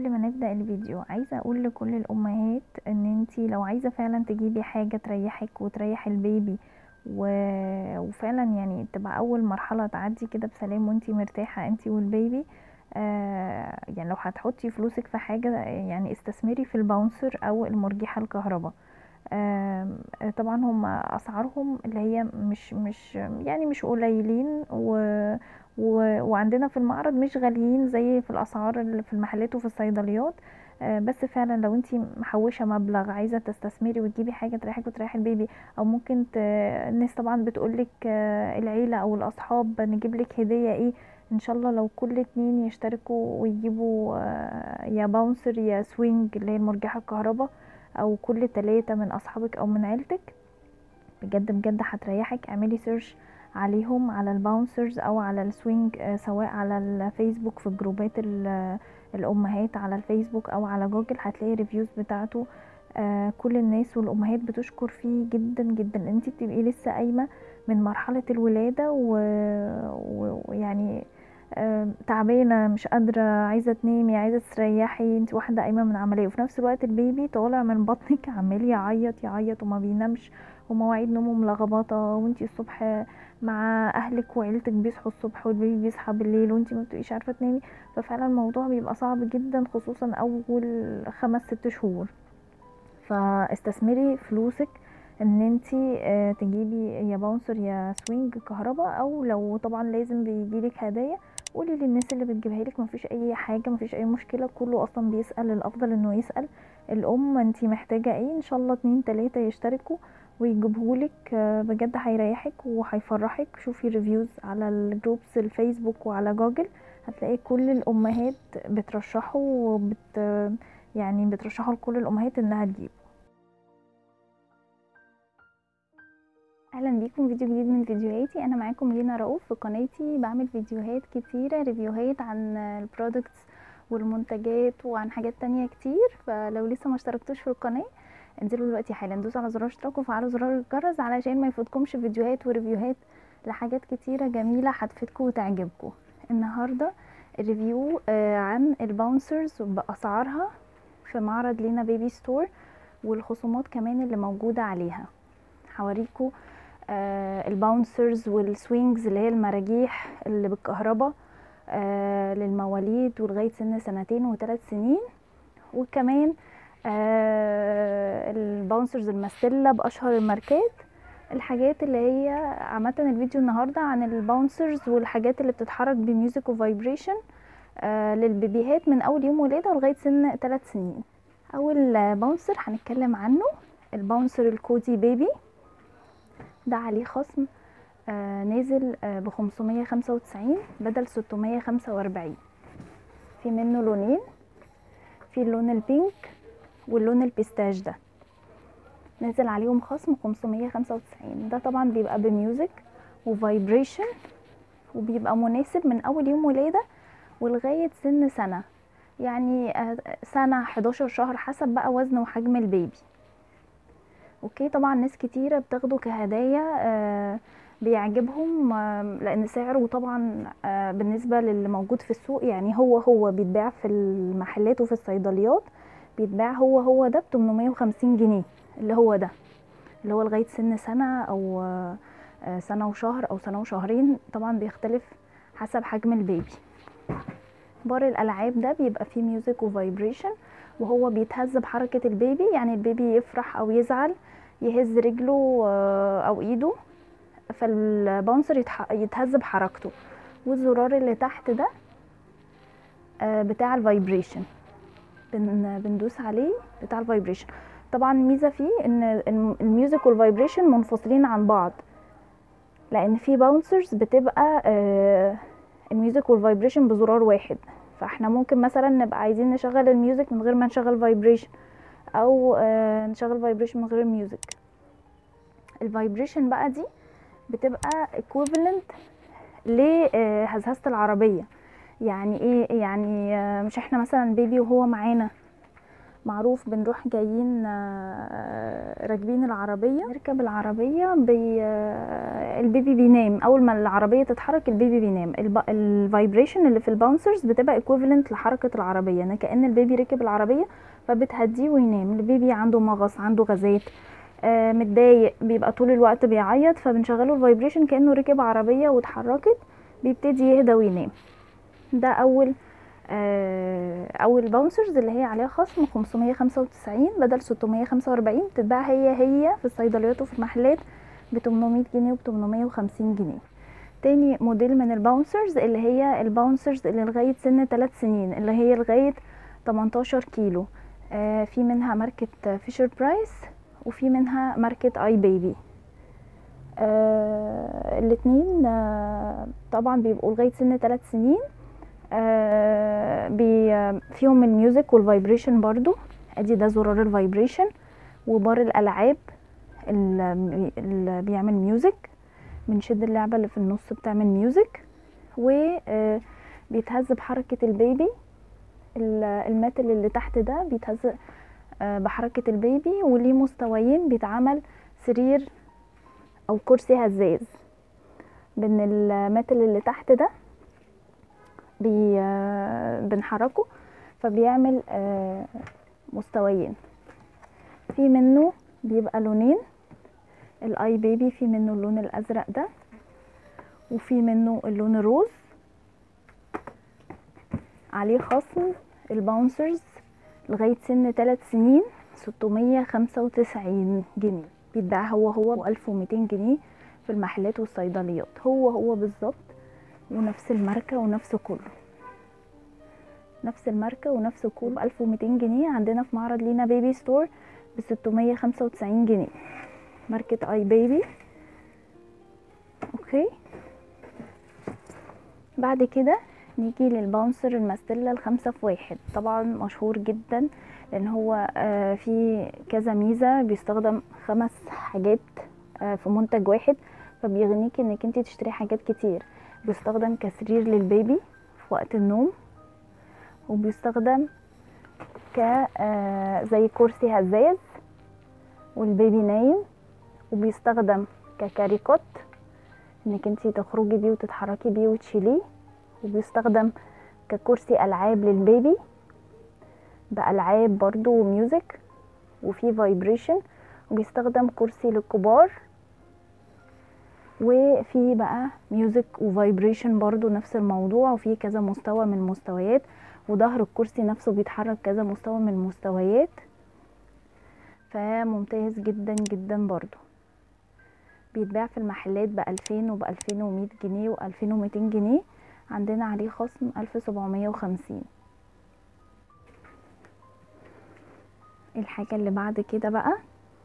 قبل ما نبدأ الفيديو عايزة اقول لكل الامهات ان انتي لو عايزة فعلا تجيبي حاجة تريحك وتريح البيبي و... وفعلا يعني تبقى اول مرحلة تعدي كده بسلام وانتي مرتاحة انتي والبيبي آه يعني لو هتحطي فلوسك في حاجة يعني استثمري في الباونسر او المرجحة الكهرباء آه طبعا هم اسعارهم اللي هي مش مش يعني مش قليلين و و... وعندنا في المعرض مش غاليين زي في الاسعار اللي في المحلات وفي الصيدليات آه، بس فعلا لو انتي محوشه مبلغ عايزه تستثمري وتجيبي حاجه تريحك وتريح البيبي او ممكن ت... الناس طبعا بتقولك آه، العيله او الاصحاب نجيب لك هديه ايه ان شاء الله لو كل اتنين يشتركوا ويجيبوا آه، يا باونسر يا سوينج اللي هي المرجحه الكهرباء او كل تلاتة من اصحابك او من عيلتك بجد بجد هتريحك اعملي سيرش عليهم على الباونسرز او على السوينج آه، سواء على الفيسبوك في جروبات ال- الامهات على الفيسبوك او على جوجل هتلاقي ريفيوز بتاعته آه، كل الناس والامهات بتشكر فيه جدا جدا انتي بتبقي لسه قايمه من مرحله الولاده و- و- ويعني آه، تعبانه مش قادره عايزه تنامي عايزه تستريحي انت واحده قايمه من عمليه وفي نفس الوقت البيبي طالع من بطنك عمال يعيط يعيط وما بينامش ومواعيد نومه ملخبطه وانتي الصبح مع اهلك وعيلتك بيصحوا الصبح والبيبي بيصحى بالليل وانتي ما بتبقيش عارفه تنامي ففعلا الموضوع بيبقى صعب جدا خصوصا اول خمس ست شهور فاستثمري فلوسك ان انتي آه، تجيبي يا باونسر يا سوينج كهرباء او لو طبعا لازم بيجيلك هدايا قولي للناس اللي بتجيبها لك مفيش اي حاجه مفيش اي مشكله كله اصلا بيسال الافضل انه يسال الام انتي محتاجه ايه ان شاء الله اتنين تلاته يشتركوا ويجيبهولك آه، بجد هيريحك وهيفرحك شوفي ريفيوز على الجروبس الفيسبوك وعلى جوجل هتلاقي كل الامهات بترشحه وبت يعني بترشحه لكل الامهات انها تجيب اهلا بيكم فيديو جديد من فيديوهاتي انا معاكم لينا رؤوف في قناتي بعمل فيديوهات كتيره ريفيوهات عن البرودكتس والمنتجات وعن حاجات تانية كتير فلو لسه ما اشتركتوش في القناه انزلوا دلوقتي حالا دوسوا على زرار اشتراك وفعلوا زرار الجرس علشان ما يفوتكمش فيديوهات وريفيوهات لحاجات كتيره جميله هتفيدكم وتعجبكم النهارده الريفيو آه، عن الباونسرز باسعارها في معرض لينا بيبي ستور والخصومات كمان اللي موجوده عليها هوريكم آه الباونسرز والسوينجز اللي هي المراجيح اللي بالكهرباء آه للمواليد ولغاية سن سنتين وثلاث سنين وكمان آه الباونسرز المستلة بأشهر الماركات الحاجات اللي هي عامة الفيديو النهاردة عن الباونسرز والحاجات اللي بتتحرك بميوزك وفايبريشن آه للبيبيهات من أول يوم ولادة لغاية سن ثلاث سنين أول آه، باونسر هنتكلم عنه الباونسر الكودي بيبي ده عليه خصم آه نازل آه ب 595 بدل 645 في منه لونين في اللون البينك واللون البيستاج ده نازل عليهم خصم 595 ده طبعا بيبقى بميوزك وفايبريشن وبيبقى مناسب من اول يوم ولاده ولغايه سن سنه يعني آه، سنه 11 شهر حسب بقى وزن وحجم البيبي اوكي طبعا ناس كتيرة بتاخده كهدايا آه، بيعجبهم آه، لان سعره طبعا آه، بالنسبة للي موجود في السوق يعني هو هو بيتباع في المحلات وفي الصيدليات بيتباع هو هو ده ب 850 جنيه اللي هو ده اللي هو لغاية سن سنة او آه، آه، سنة وشهر او سنة وشهرين طبعا بيختلف حسب حجم البيبي بار الالعاب ده بيبقى فيه ميوزك وفايبريشن وهو بيتهز بحركة البيبي يعني البيبي يفرح او يزعل يهز رجله آه، او ايده فالباونسر يتح- يتهز بحركته والزرار اللي تحت ده آه، بتاع الفايبريشن بن بندوس عليه بتاع الفايبريشن طبعا الميزه فيه ان الم- الميوزك والفايبريشن منفصلين عن بعض لان في باونسرز بتبقى آه، الميوزك والفايبريشن بزرار واحد فاحنا ممكن مثلا نبقى عايزين نشغل الميوزك من غير ما نشغل فايبريشن او آه، نشغل فايبريشن من غير الميوزك الفايبريشن بقى دي بتبقى equivalent لهزهزة العربية يعني ايه يعني آه، مش احنا مثلا بيبي وهو معانا معروف بنروح جايين آه، راكبين العربيه نركب العربيه بي آه، البيبي بينام اول ما العربيه تتحرك البيبي بينام الفايبريشن اللي في الباونسرز بتبقى equivalent لحركه العربيه يعني كأن البيبي ركب العربيه فبتهديه وينام البيبي عنده مغص عنده غازات آه، متضايق بيبقى طول الوقت بيعيط فبنشغله الفايبريشن كأنه ركب عربيه واتحركت بيبتدي يهدى وينام ده اول آه، اول باونسرز اللي هي عليها خصم 595 بدل 645 بتتباع هي هي في الصيدليات وفي المحلات ب 800 جنيه وب 850 جنيه تاني موديل من الباونسرز اللي هي الباونسرز اللي لغايه سن 3 سنين اللي هي لغايه 18 كيلو آه، في منها ماركه فيشر برايس وفي منها ماركه اي بيبي آه الاتنين آه طبعا بيبقوا لغايه سن 3 سنين آه بي آه، فيهم الميوزك والفايبريشن برضو ادي ده زرار الفايبريشن وبار الالعاب اللي اللي بيعمل ميوزك بنشد اللعبه اللي في النص بتعمل ميوزك وبيتهز بحركه البيبي ال- الماتل اللي تحت ده بيتهز آه، بحركه البيبي وليه مستويين بيتعمل سرير او كرسي هزاز بين الماتل اللي تحت ده بي آه، بنحركه فبيعمل آه، مستويين في منه بيبقى لونين الاي بيبي في منه اللون الازرق ده وفي منه اللون الروز عليه خصم الباونسرز لغاية سن 3 سنين 695 جنيه بيتباع هو هو 1200 جنيه في المحلات والصيدليات هو هو بالظبط ونفس الماركة ونفس كله نفس الماركة ونفس كله ب 1200 جنيه عندنا في معرض لينا بيبي ستور ب 695 جنيه ماركة اي بيبي اوكي بعد كده نيجي للباونسر الماستيلا الخمسة في واحد طبعا مشهور جدا لان هو آه، في كذا ميزة بيستخدم خمس حاجات آه، في منتج واحد فبيغنيكي انك انت تشتري حاجات كتير بيستخدم كسرير للبيبي في وقت النوم وبيستخدم ك آه، زي كرسي هزاز والبيبي نايم وبيستخدم ككاريكوت انك انتي تخرجي بيه وتتحركي بيه وتشيليه وبيستخدم ككرسي العاب للبيبي بالعاب برضو وميوزك وفي فايبريشن وبيستخدم كرسي للكبار وفي بقى ميوزك وفايبريشن برضو نفس الموضوع وفي كذا مستوى من المستويات وظهر الكرسي نفسه بيتحرك كذا مستوى من المستويات فممتاز جدا جدا برضو بيتباع في المحلات بألفين وبألفين ومية جنيه وألفين وميتين جنيه عندنا عليه خصم ألف سبعمية وخمسين الحاجة اللي بعد كده بقى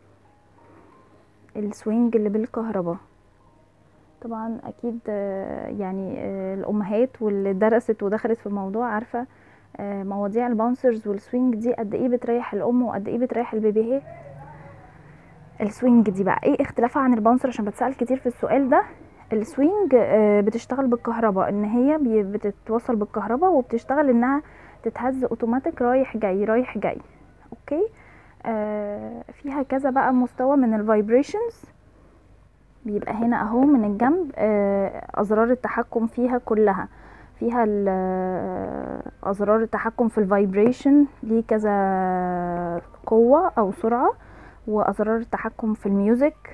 السوينج اللي بالكهرباء طبعا اكيد آه، يعني آه، الامهات واللي درست ودخلت في الموضوع عارفه آه، مواضيع الباونسرز والسوينج دي قد ايه بتريح الام وقد ايه بتريح البيبي هي السوينج دي بقى ايه اختلافها عن الباونسر عشان بتسأل كتير في السؤال ده السوينج آه، بتشتغل بالكهرباء ان هي بي- بتتوصل بالكهرباء وبتشتغل انها تتهز اوتوماتيك رايح جاي رايح جاي اوكي آه فيها كذا بقى مستوى من الفايبريشنز بيبقى هنا اهو من الجنب آه ازرار التحكم فيها كلها فيها ال- آه، ازرار التحكم في الفايبريشن ليه كذا قوة او سرعة وازرار التحكم في الميوزك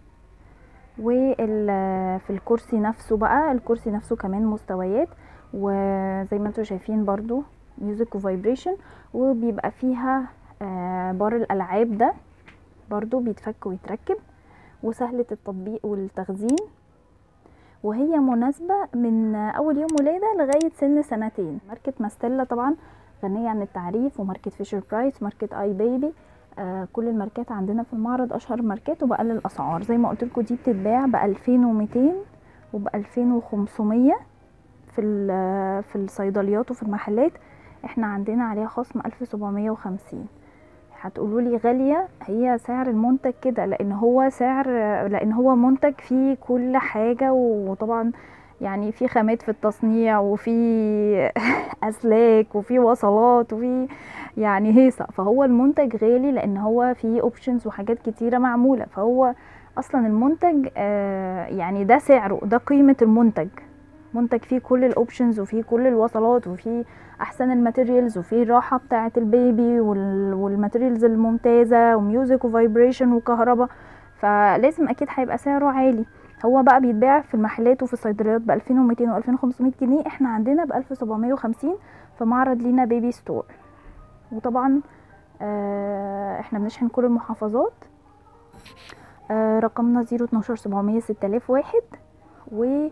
وفي الكرسي نفسه بقى الكرسي نفسه كمان مستويات وزي ما انتم شايفين برضو ميوزك وفايبريشن وبيبقى فيها آه، بار الالعاب ده برضو بيتفك ويتركب وسهلة التطبيق والتخزين وهي مناسبة من أول يوم ولادة لغاية سن سنتين ماركة ماستيلا طبعا غنية عن التعريف وماركة فيشر برايس ماركة اي بيبي آه كل الماركات عندنا في المعرض أشهر الماركات وبأقل الأسعار زي ما قلت لكم دي بتتباع بألفين وميتين وبألفين وخمسمية في ال- في الصيدليات وفي المحلات احنا عندنا عليها خصم ألف سبعمية وخمسين هتقولوا لي غالية هي سعر المنتج كده لان هو سعر لان هو منتج فيه كل حاجة وطبعا يعني في خامات في التصنيع وفي اسلاك وفي وصلات وفي يعني هيصه فهو المنتج غالي لان هو فيه اوبشنز وحاجات كتيره معموله فهو اصلا المنتج آه يعني ده سعره ده قيمه المنتج منتج فيه كل الاوبشنز وفيه كل الوصلات وفيه احسن الماتيريالز وفيه الراحه بتاعه البيبي وال- والماتيريالز الممتازه وميوزك وفايبريشن وكهرباء فلازم اكيد هيبقى سعره عالي هو بقى بيتباع في المحلات وفي الصيدليات ب 2200 و 2500 جنيه احنا عندنا ب 1750 في معرض لينا بيبي ستور وطبعا آه احنا بنشحن كل المحافظات آه رقمنا 012 700 6001 و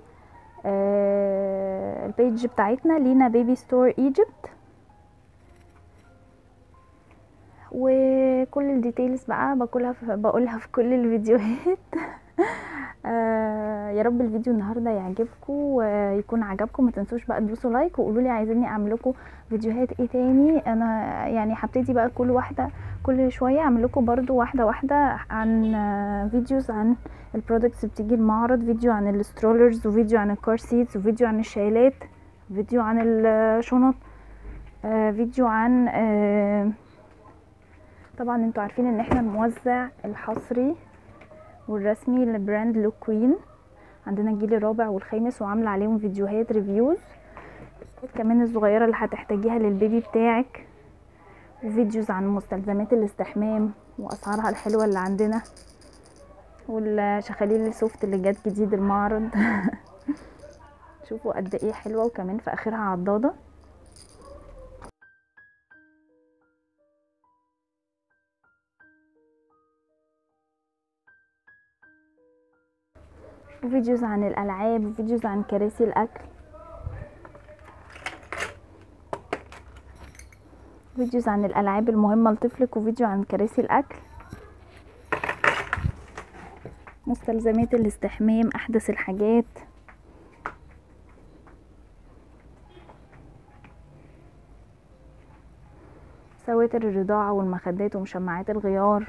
آه البيج بتاعتنا لينا بيبي ستور ايجيبت وكل الديتيلز بقى بقولها في بقولها في كل الفيديوهات آه يا رب الفيديو النهارده يعجبكم ويكون عجبكم ما تنسوش بقى تدوسوا لايك وقولوا لي عايزيني اعمل لكم فيديوهات ايه تاني انا يعني هبتدي بقى كل واحده كل شويه اعمل لكم برضو واحده واحده عن آه، فيديوز عن البرودكتس بتيجي المعرض فيديو عن السترولرز وفيديو عن الكار سيتس وفيديو عن الشايلات فيديو عن الشنط آه، فيديو عن آه، طبعا انتوا عارفين ان احنا الموزع الحصري والرسمي لبراند لوك كوين عندنا الجيل الرابع والخامس وعامله عليهم فيديوهات ريفيوز كمان الصغيره اللي هتحتاجيها للبيبي بتاعك وفيديوز عن مستلزمات الاستحمام واسعارها الحلوه اللي عندنا والشخاليل السوفت اللي جت جديد المعرض شوفوا قد ايه حلوه وكمان في اخرها عضاده وفيديوز عن الالعاب وفيديوز عن كراسي الاكل فيديوز عن الالعاب المهمه لطفلك وفيديو عن كراسي الاكل مستلزمات الاستحمام احدث الحاجات سواتر الرضاعه والمخدات ومشمعات الغيار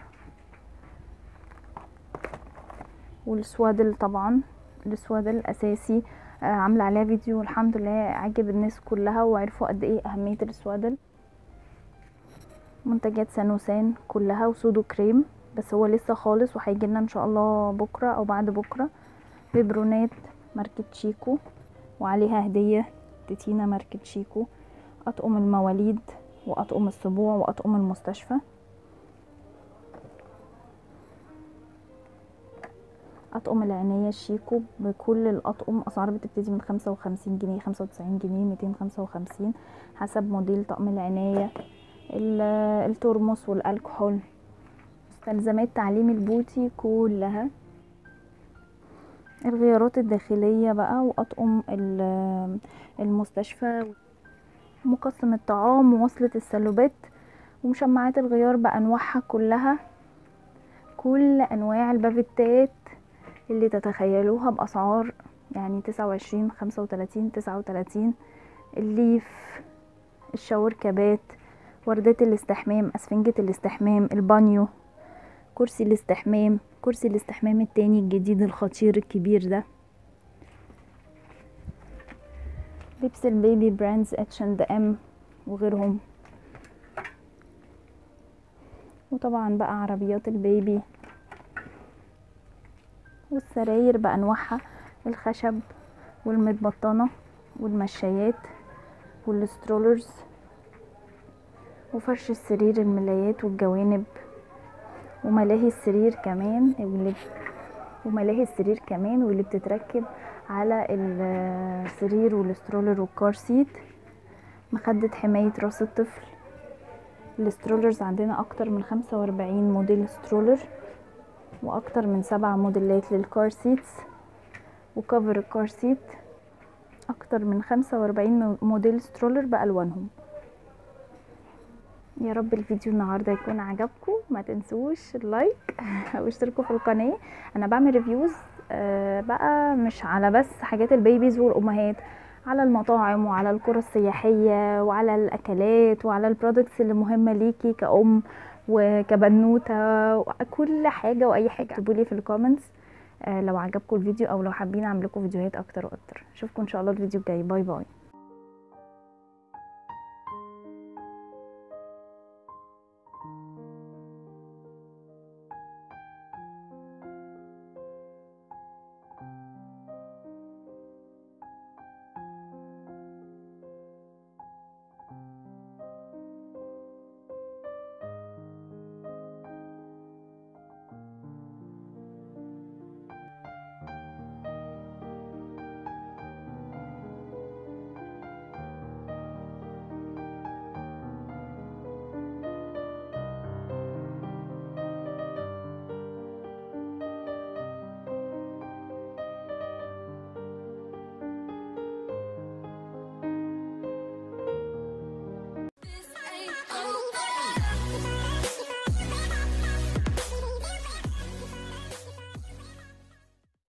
والسوادل طبعا السوادل الاساسي آه، عامله عليها فيديو الحمد لله عجب الناس كلها وعرفوا قد ايه اهميه السوادل منتجات سانوسان كلها وسودو كريم بس هو لسه خالص وهيجي لنا ان شاء الله بكره او بعد بكره بيبرونات ماركه شيكو وعليها هديه تتينا ماركه شيكو اطقم المواليد واطقم السبوع واطقم المستشفى اطقم العناية الشيكو بكل الاطقم اسعار بتبتدي من خمسة وخمسين جنيه خمسة وتسعين جنيه ميتين خمسة وخمسين حسب موديل طقم العناية ال- الترمس والالكحول مستلزمات تعليم البوتي كلها الغيارات الداخلية بقى واطقم ال- المستشفى مقسم الطعام ووصلة السلوبات ومشمعات الغيار بانواعها كلها كل انواع البافيتات اللي تتخيلوها بأسعار يعني تسعة وعشرين خمسة وتلاتين تسعة وتلاتين الليف الشاور كابات وردات الاستحمام أسفنجة الاستحمام البانيو كرسي الاستحمام كرسي الاستحمام التاني الجديد الخطير الكبير ده لبس البيبي براندز اتش اند ام وغيرهم وطبعا بقى عربيات البيبي والسراير بأنواعها الخشب والمتبطنة والمشايات والسترولرز وفرش السرير الملايات والجوانب وملاهي السرير كمان واللي وملاهي السرير كمان واللي بتتركب على السرير والسترولر والكار سيت مخدة حماية راس الطفل السترولرز عندنا اكتر من خمسة واربعين موديل سترولر واكتر من سبع موديلات للكار سيتس وكفر الكار سيت اكتر من خمسة واربعين موديل سترولر بالوانهم يا رب الفيديو النهارده يكون عجبكم ما تنسوش اللايك واشتركوا في القناه انا بعمل ريفيوز آه، بقى مش على بس حاجات البيبيز والامهات على المطاعم وعلى القرى السياحيه وعلى الاكلات وعلى البرودكتس اللي مهمه ليكي كأم وكبنوته كل حاجه واي حاجه اكتبوا لي في الكومنتس آه، لو عجبكم الفيديو او لو حابين اعمل لكم فيديوهات اكتر واكتر اشوفكم ان شاء الله الفيديو الجاي باي باي